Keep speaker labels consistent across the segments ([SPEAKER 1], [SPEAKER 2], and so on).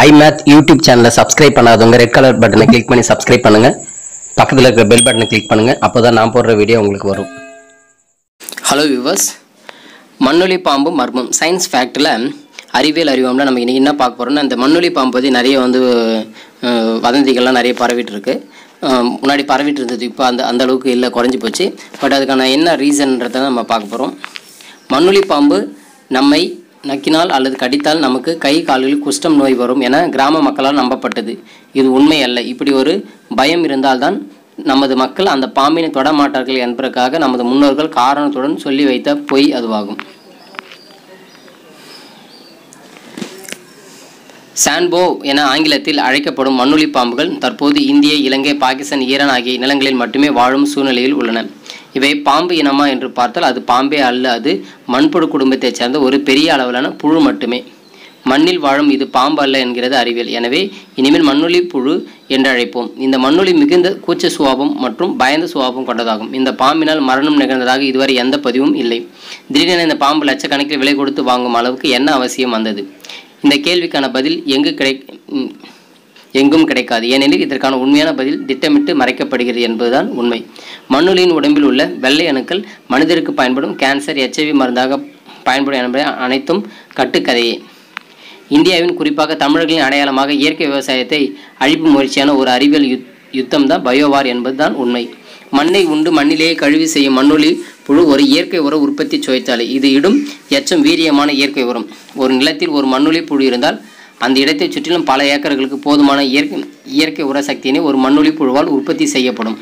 [SPEAKER 1] ஐமேத் YouTube சேனலை subscribe பண்ணாதவங்க red colour பட்டனை கிளிக் பண்ணி சப்ஸ்கிரைப் பண்ணுங்க பக்கத்தில் இருக்கிற பெல் பட்டனை கிளிக் பண்ணுங்க அப்பதான் நான் போடுற வீடியோ உங்களுக்கு வரும் ஹலோ வியூவர்ஸ் மண்ணொலி பாம்பு மர்மம் சயின்ஸ் ஃபேக்டில் அறிவியல் அறிவோம்ல நம்ம இன்னைக்கு என்ன பார்க்க போகிறோம்னா இந்த மண்ணொலி பாம்பு பற்றி நிறைய வந்து அஹ், வதந்திகள்லாம் நிறைய பரவிட்டு இருக்கு அஹ், முன்னாடி பரவிட்டு இருந்தது இப்போ அந்த அந்த அளவுக்கு இல்லை குறைஞ்சி போச்சு பட் அதுக்கான என்ன ரீசன்றதை நம்ம பார்க்க போகிறோம் மண்ணொலி பாம்பு நம்மை நக்கினால் அல்லது கடித்தால் நமக்கு கை கால்களில் குஷ்டம் நோய் வரும் என கிராம மக்களால் நம்பப்பட்டது இது உண்மை அல்ல இப்படி ஒரு பயம் இருந்தால்தான் நமது மக்கள் அந்த பாம்பினை தொட மாட்டார்கள் என்பதற்காக நமது முன்னோர்கள் காரணத்துடன் சொல்லி வைத்த பொய் அதுவாகும் சான்போ என ஆங்கிலத்தில் அழைக்கப்படும் மண்ணுளி பாம்புகள் தற்போது இந்திய இலங்கை பாகிஸ்தான் ஈரான் ஆகிய நிலங்களில் மட்டுமே வாழும் சூழ்நிலையில் உள்ளன இவை பாம்பு இனமா என்று பார்த்தால் அது பாம்பே அல்ல அது மண்புழு குடும்பத்தைச் சேர்ந்த ஒரு பெரிய அளவிலான புழு மட்டுமே மண்ணில் வாழும் இது பாம்பு அல்ல என்கிறது அறிவியல் எனவே இனிமேல் மண்ணுளி புழு என்று அழைப்போம் இந்த மண்ணுளி மிகுந்த கூச்ச சுபாவம் மற்றும் பயந்த சுபாவம் கொண்டதாகும் இந்த பாம்பினால் மரணம் நிகழ்ந்ததாக இதுவரை எந்த பதிவும் இல்லை திடீரென இந்த பாம்பு லட்சக்கணக்கில் விலை கொடுத்து வாங்கும் அளவுக்கு என்ன அவசியம் வந்தது இந்த கேள்விக்கான பதில் எங்கு கிடை ம், எங்கும் கிடைக்காது ஏனெனில் இதற்கான உண்மையான பதில் திட்டமிட்டு மறைக்கப்படுகிறது என்பதுதான் உண்மை மண்ணுளியின் உடம்பில் உள்ள வெள்ளை அணுக்கள் மனிதருக்கு பயன்படும் கேன்சர் எச்ஐவி மருந்தாக பயன்படும் என்பதை அனைத்தும் கட்டுக்கதையே இந்தியாவின் குறிப்பாக தமிழர்களின் அடையாளமாக இயற்கை விவசாயத்தை அழிப்பு முயற்சியான ஒரு அறிவியல் யுத் யுத்தம் தான் பயோவார் என்பதுதான் உண்மை மண்ணை உண்டு மண்ணிலேயே கழுவி செய்யும் மண்ணுளி புழு ஒரு இயற்கை உர உற்பத்தி சுவைத்தாலை இது இடும் எச்சம் வீரியமான இயற்கை உரம் ஒரு நிலத்தில் ஒரு மண்ணுளி புழு இருந்தால் அந்த இடத்தை சுற்றிலும் பல ஏக்கர்களுக்கு போதுமான இயற்கை இயற்கை உர சக்தியினை ஒரு மண்ணுளி புழுவால் உற்பத்தி செய்யப்படும்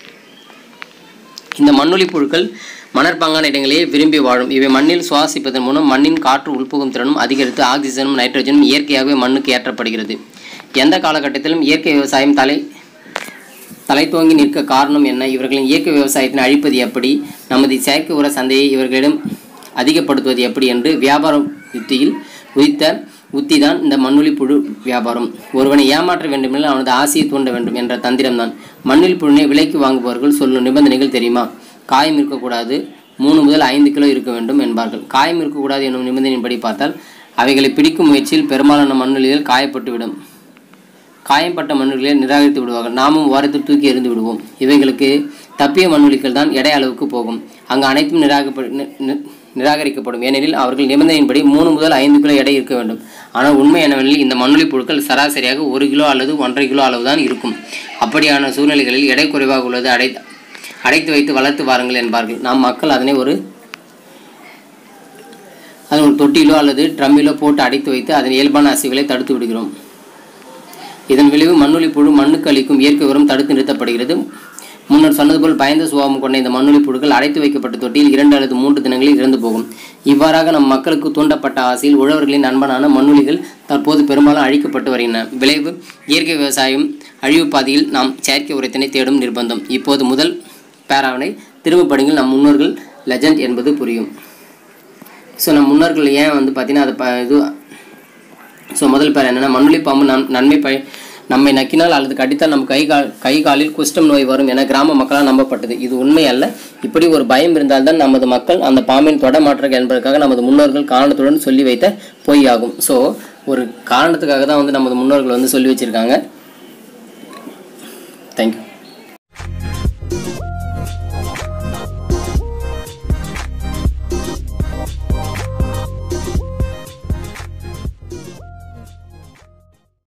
[SPEAKER 1] இந்த மண்ணுளி புழுக்கள் மணற்பாங்கான இடங்களிலே விரும்பி வாழும் இவை மண்ணில் சுவாசிப்பதன் மூலம் மண்ணின் காற்று உள்புகும் திறனும் அதிகரித்து ஆக்சிஜனும் நைட்ரஜனும் இயற்கையாகவே மண்ணுக்கு ஏற்றப்படுகிறது எந்த காலகட்டத்திலும் இயற்கை விவசாயம் தலை தலை தோங்கி நிற்க காரணம் என்ன இவர்களின் இயற்கை விவசாயத்தினை அழிப்பது எப்படி நமது செயற்கை உர சந்தையை இவர்களிடம் அதிகப்படுத்துவது எப்படி என்று வியாபார யுத்தியில் உதித்த உத்தி தான் இந்த மண்ணுளி புழு வியாபாரம் ஒருவனை ஏமாற்ற வேண்டுமெனில் அவனது ஆசையை தூண்ட வேண்டும் என்ற தந்திரம்தான் மண்ணில் புழுனை விலைக்கு வாங்குபவர்கள் சொல்லும் நிபந்தனைகள் தெரியுமா காயம் இருக்கக்கூடாது மூணு முதல் ஐந்து கிலோ இருக்க வேண்டும் என்பார்கள் காயம் இருக்கக்கூடாது என்னும் நிபந்தனையின்படி பார்த்தால் அவைகளை பிடிக்கும் முயற்சியில் பெரும்பாலான மண்ணுளிகள் காயப்பட்டுவிடும் காயம்பட்ட மண்ணுகளை நிராகரித்து விடுவார்கள் நாமும் ஓரத்தில் தூக்கி எறிந்து விடுவோம் இவைகளுக்கு தப்பிய மண்ணுளிகள் தான் எடை அளவுக்கு போகும் அங்கு அனைத்தும் நிராகப்ப நி- நி- நிராகரிக்கப்படும் ஏனெனில் அவர்கள் நிபந்தனையின்படி மூணு முதல் ஐந்து கிலோ எடை இருக்க வேண்டும் ஆனால் உண்மை என்னவெனில் இந்த மண்ணுளி புழுக்கள் சராசரியாக ஒரு கிலோ அல்லது ஒன்றரை கிலோ அளவுதான் இருக்கும் அப்படியான சூழ்நிலைகளில் எடை குறைவாக உள்ளது அடை அடைத்து வைத்து வளர்த்து வாருங்கள் என்பார்கள் நாம் மக்கள் அதனை ஒரு அதனை ஒரு தொட்டியிலோ அல்லது ட்ரம்மிலோ போட்டு அடைத்து வைத்து அதன் இயல்பான அசைவுகளை தடுத்து விடுகிறோம் இதன் விளைவு மண்ணுளி புழு மண்ணுக்கு அளிக்கும் இயற்கை உரம் தடுத்து நிறுத்தப்படுகிறது முன்னர் சொன்னது போல் பயந்த சுபாவம் கொண்ட இந்த மண்ணுளி புழுக்கள் அடைத்து வைக்கப்பட்ட தொட்டியில் இரண்டு அல்லது மூன்று தினங்களில் இறந்து போகும் இவ்வாறாக நம் மக்களுக்கு தூண்டப்பட்ட ஆசையில் உழவர்களின் நண்பனான மண்ணுளிகள் தற்போது பெரும்பாலும் அழிக்கப்பட்டு வருகின்றன விளைவு இயற்கை விவசாயம் அழிவு பாதையில் நாம் செயற்கை உரத்தினை தேடும் நிர்பந்தம் இப்போது முதல் பேராவனை திரும்ப படிங்கள் நம் முன்னோர்கள் லெஜண்ட் என்பது புரியும் ஸோ நம் முன்னோர்கள் ஏன் வந்து பார்த்தீங்கன்னா அதை ப இது ஸோ முதல் பேர் என்னென்னா மண்ணுளி பாம்பு நம் நன்மை ப நம்மை நக்கினால் அல்லது கடித்தால் நம் கை கால் கை காலில் குஷ்டம் நோய் வரும் என கிராம மக்களால் நம்பப்பட்டது இது உண்மை அல்ல இப்படி ஒரு பயம் இருந்தால்தான் நமது மக்கள் அந்த பாம்பின் தொட மாற்றார்கள் என்பதற்காக நமது முன்னோர்கள் காரணத்துடன் சொல்லி வைத்த பொய் ஆகும் ஸோ ஒரு காரணத்துக்காக தான் வந்து நமது முன்னோர்கள் வந்து சொல்லி வச்சுருக்காங்க தேங்க்யூ